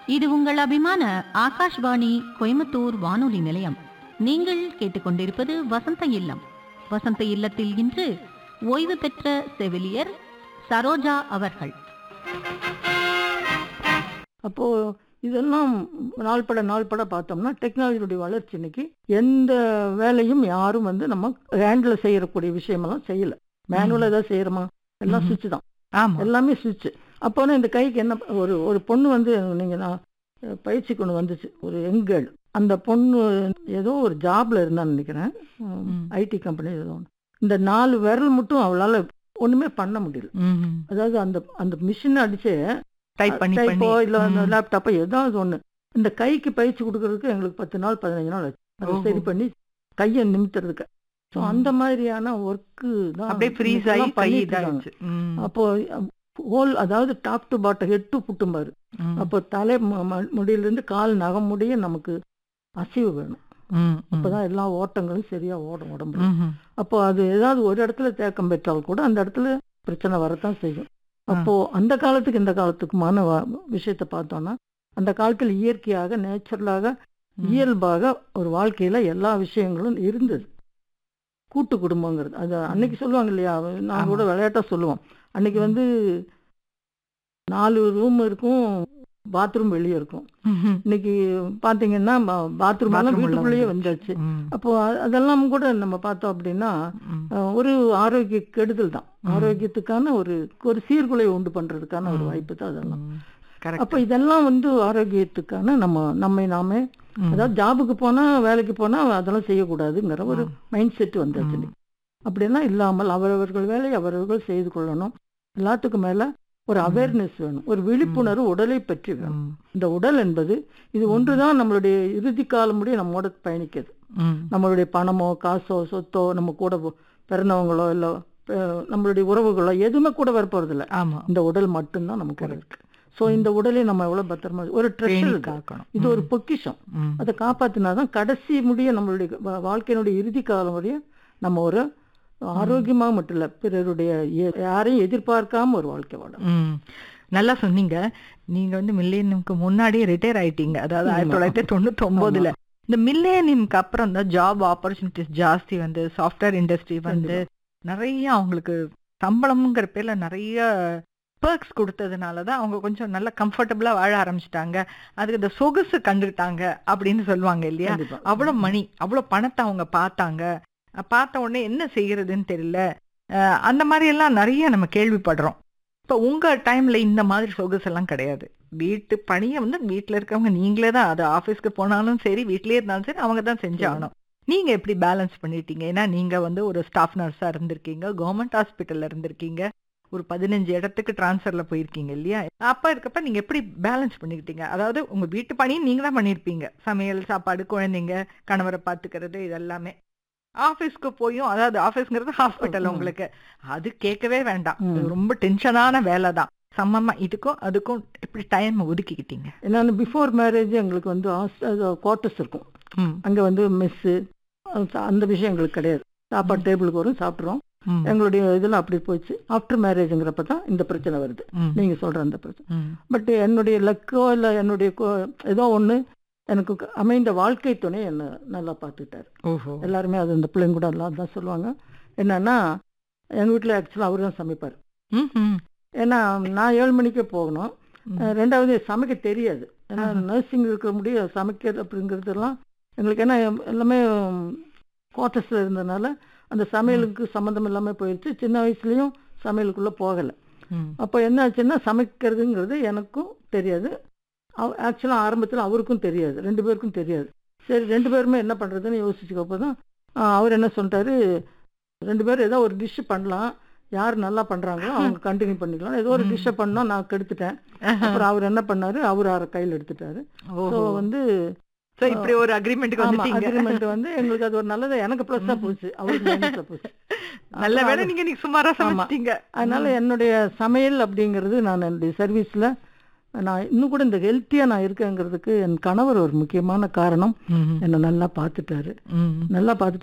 இது உங்கள் அபிமான ஆகாஷ்வாணி கோயம்புத்தூர் வானொலி நிலையம் நீங்கள் கேட்டுக்கொண்டிருப்பது வசந்த இல்லம் வசந்த இல்லத்தில் இன்று ஓய்வு பெற்ற செவிலியர் சரோஜா அவர்கள் அப்போ இதெல்லாம் நாள்பட நாள்பட பார்த்தோம்னா டெக்னாலஜியுடைய வளர்ச்சி இன்னைக்கு எந்த வேலையும் யாரும் வந்து நம்ம ஹேண்டில் செய்யக்கூடிய விஷயமெல்லாம் செய்யல மேனுவலாக ஏதாவது செய்யறோமா எல்லாம் ம்ஹும். சுவிட்ச் தான் ஆமா எல்லாமே சுவிட்ச் அப்போனா இந்த கைக்கு என்ன ஒரு ஒரு பொண்ணு வந்து நீங்க நான் அஹ், பயிற்சி கொண்டு வந்துச்சு ஒரு யங் கேர்ள் அந்த பொண்ணு ஏதோ ஒரு ஜாப்ல இருந்தான்னு நினைக்கிறேன் ம். ஐடி கம்பெனி ஏதோ ஒன்று இந்த நாலு விரல் மட்டும் அவளால ஒண்ணுமே பண்ண முடியல ம்ஹும். அதாவது அந்த அந்த மிஷின் அடிச்சு டைப் பண்ணி பண்ணி டைப்போ இல்ல ம். லேப்டாப்போ ஏதாவது ஒண்ணு இந்த கைக்கு பயிற்சி கொடுக்கறதுக்கு எங்களுக்கு பத்து நாள் பதினஞ்சு நாள் ஆச்சு அதை ஓஹோ. சரி பண்ணி கையை நிமித்துறதுக்கு ஸோ ம். அந்த மாதிரியான ஒர்க்கு தான் அப்படியே ஃப்ரீஸ் ஆகி இன்னைக்கெல்லாம் கை பண்ணிட்டு இருக்காங்க. இதாயிடுச்சு ம். அப்போ ஹோல் அதாவது top to bottom head to புட்டும் பாரு ம். அப்போ தலை மு- ம- முடியிலிருந்து கால் நகம் முடிய நமக்கு அசைவு வேணும் ம், ம். அப்பதான் எல்லா ஓட்டங்களும் சரியா ஓடும் உடம்புல ம்ஹும். அப்போ அது ஏதாவது ஒரு இடத்துல தேக்கம் பெற்றால் கூட அந்த இடத்துல பிரச்சனை வரத்தான் செய்யும் அப்போ அந்த காலத்துக்கு இந்த காலத்துக்குமான வ- விஷயத்தை பார்த்தோம்னா அந்த காலத்தில் இயற்கையாக நேச்சுரலாக ம். இயல்பாக ஒரு வாழ்க்கையில எல்லா விஷயங்களும் இருந்தது கூட்டு குடும்பங்கிறது அது அன்னைக்கு சொல்லுவாங்க இல்லையா நான் ஆமா. கூட விளையாட்டா சொல்லுவோம் அன்னைக்கு வந்து நாலு ரூம் இருக்கும் பாத்ரூம் வெளியே இருக்கும் ம்ஹும். இன்னைக்கு பாத்தீங்கன்னா பாத்ரூம் எல்லாம் Bathroom உள்ள வீட்டுக்குள்ளேயே வந்துருச்சு. வந்தாச்சு ம். அப்போ அ- அதெல்லாம் கூட நம்ம பார்த்தோம் அப்படின்னா ம். அஹ், ஒரு ஆரோக்கிய கெடுதல் தான் ம். ஆரோக்கியத்துக்கான ஒரு ஒரு சீர்குலையை உண்டு பண்றதுக்கான ஒரு ம். வாய்ப்பு தான் அதெல்லாம் ம். Correct. அப்ப இதெல்லாம் வந்து ஆரோக்கியத்துக்கான நம்ம நம்மை நாமே ம். அதாவது ஜாபுக்கு போனா வேலைக்கு போனா அதெல்லாம் செய்யக்கூடாதுங்கிற ஒரு மைண்ட் செட் வந்தாச்சு ம். இன்னைக்கு. அப்படியெல்லாம் இல்லாமல் அவரவர்கள் வேலையை அவரவர்கள் செய்து கொள்ளணும் எல்லாத்துக்கும் மேல ஒரு ம். அவேர்னஸ் வேணும் ஒரு விழிப்புணர்வு உடலை பற்றி வேணும் ம். இந்த உடல் என்பது இது ஒன்றுதான் நம்மளுடைய இறுதி காலம் முடிய நம்மோட பயணிக்குது ம். நம்மளுடைய பணமோ காசோ சொத்தோ நம்ம கூட போ- பிறந்தவங்களோ இல்லை நம்மளுடைய உறவுகளோ எதுவுமே கூட வர போறதில்ல ஆமா இந்த உடல் மட்டும்தான் நம்ம கூட இருக்கு ஸோ இந்த உடலை நம்ம எவ்வளவு பத்திரமா ஒரு பேணி ட்ரெஷர் காக்கணும் இது ஒரு பொக்கிஷம் ம். அதை காப்பாத்தினாதான் கடைசி முடிய நம்மளுடைய வா- வாழ்க்கையினுடைய இறுதி காலம் முடிய நம்ம ஒரு ஆரோக்கியமாக மட்டும் இல்ல பிறருடைய எ- யாரையும் எதிர்பார்க்காம ஒரு வாழ்க்கை வாழணும் ம். நல்லா சொன்னீங்க நீங்க வந்து மில்லேனியம்க்கு முன்னாடியே ரிட்டையர் ஆயிட்டீங்க அதாவது ஆமா. ஆயிரத்தி தொள்ளாயிரத்தி தொண்ணூத்தி ஒன்பதுல இந்த மில்லேனியம்க்கு அப்புறம் தான் ஜாப் ஆப்பர்ச்சுனிட்டிஸ் ஜாஸ்தி வந்து சாஃப்ட்வேர் இண்டஸ்ட்ரி வந்து நிறைய அவங்களுக்கு சம்பளம்ங்கிற பேர்ல நிறைய பெர்க்ஸ் கொடுத்ததுனால தான் அவங்க கொஞ்சம் நல்லா கம்ஃபர்டபுளா வாழ ஆரம்பிச்சிட்டாங்க அதுக்கு இந்த சொகுசு கண்டுட்டாங்க அப்படின்னு சொல்லுவாங்க இல்லையா கண்டிப்பா. அவ்வளவு மணி அவ்வளவு பணத்தை அவங்க பார்த்தாங்க அஹ் பார்த்த உடனே என்ன செய்யறதுன்னு தெரியல அஹ் அந்த மாதிரி எல்லாம் நிறைய நம்ம கேள்விப்படுறோம் இப்ப உங்க டைம்ல இந்த மாதிரி சொகுசு எல்லாம் கிடையாது வீட்டு பணியை வந்து வீட்டுல இருக்கவங்க நீங்களே தான் அது ஆபீஸ்க்கு போனாலும் சரி வீட்லயே இருந்தாலும் சரி அவங்க தான் செஞ்சாகணும் நீங்க எப்படி பேலன்ஸ் பண்ணிட்டீங்க ஏன்னா நீங்க வந்து ஒரு ஸ்டாஃப் நர்ஸா இருந்திருக்கீங்க கவர்மெண்ட் ஹாஸ்பிட்டல்ல இருந்திருக்கீங்க ஒரு பதினஞ்சு இடத்துக்கு டிரான்ஸ்ஃபர்ல போயிருக்கீங்க இல்லையா அப்ப இருக்கப்ப நீங்க எப்படி பேலன்ஸ் பண்ணிக்கிட்டீங்க அதாவது உங்க வீட்டு பணியும் நீங்க தான் பண்ணிருப்பீங்க சமையல் சாப்பாடு குழந்தைங்க கணவரை பாத்துக்கிறது இதெல்லாமே ஆபீஸ்க்கு போயும் அதாவது ஆபீஸ்ங்கிறது ஹாஸ்பிட்டல் ம். உங்களுக்கு அது கேட்கவே வேண்டாம் ம். அது ரொம்ப டென்ஷனான வேலை தான் சமமா இதுக்கும் அதுக்கும் எப்படி டைம் ஒதுக்கிக்கிட்டீங்க என்னன்னு பிஃபோர் மேரேஜ் எங்களுக்கு வந்து குவார்ட்டர்ஸ் இருக்கும் ம், அங்க வந்து மெஸ்ஸு அந்த விஷயம் எங்களுக்கு கிடையாது சாப்பாடு டேபிளுக்கு வரும் சாப்பிட்றோம் ம், எங்களுடைய இதெல்லாம் அப்படி போச்சு ஆஃப்டர் மேரேஜுங்கிறப்ப தான் இந்த பிரச்சனை வருது ம், நீங்க சொல்ற அந்த பிரச்சனை ம், பட் என்னுடைய லக்கோ இல்லை என்னுடைய கோ- ஏதோ ஒண்ணு எனக்கு க- அமைந்த வாழ்க்கை துணை என்ன நல்லா பார்த்துட்டாரு ஓஹோ எல்லாருமே அது இந்த பிள்ளைங்க கூட எல்லாம் தான் சொல்லுவாங்க என்னன்னா எங்க வீட்டில் ஆக்சுவலாக அவர் தான் சமைப்பார் ம், ம், ஏன்னா நான் ஏழு மணிக்கே போகணும் ம். அஹ் ரெண்டாவது சமைக்க தெரியாது ஏன்னா ஆஹா. நர்சிங் இருக்கிற முடிய சமைக்கிறது அப்படிங்கிறதெல்லாம் எங்களுக்கு என்ன எல்லாமே குவார்ட்டர்ஸில் இருந்ததுனால அந்த சமையலுக்கு சம்மந்தம் இல்லாமல் போயிடுச்சு சின்ன வயசுலயும் சமையலுக்குள்ளே போகலை ம், அப்போ என்ன ஆச்சுன்னா சமைக்கிறதுங்கிறது எனக்கும் தெரியாது ஆக்சுவலாக ஆரம்பத்தில் அவருக்கும் தெரியாது ரெண்டு பேருக்கும் தெரியாது சரி ரெண்டு பேருமே என்ன பண்ணுறதுன்னு யோசிச்சுக்கப்போ தான் அவர் என்ன சொல்லிட்டாரு ரெண்டு பேரும் ஏதோ ஒரு டிஷ் பண்ணலாம் யார் நல்லா பண்ணுறாங்களோ அவங்க கண்டினியூ பண்ணிக்கலாம் ஏதோ ஒரு ம். டிஷ்ஷை பண்ணோம் நான் கெடுத்துட்டேன் அப்புறம் அவர் என்ன பண்ணாரு அவர் அரை கையில் எடுத்துட்டாரு ஸோ ஓஹோ வந்து So, இப்படி ஒரு அக்ரிமெண்ட்டுக்கு ஆமா வந்துட்டீங்க அக்ரிமெண்ட் வந்து எங்களுக்கு அது ஒரு நல்லது எனக்கு ப்ளஸ்ஸாக ம். போச்சு அவருக்கு மைனஸாக போச்சு நல்ல அப்புறம் வேளை அது- நீங்க நீங்க சுமாரா சமைச்சிட்டீங்க அதனால என்னுடைய சமையல் அப்படிங்கிறது நான் என்னுடைய சர்வீஸ்ல நான் இன்னும் கூட இந்த ஹெல்த்தியா நான் இருக்கேங்கிறதுக்கு என் கணவர் ஒரு முக்கியமான காரணம் ம், என்னை நல்லா பார்த்துட்டாரு ம், நல்லா பார்த்துட்டு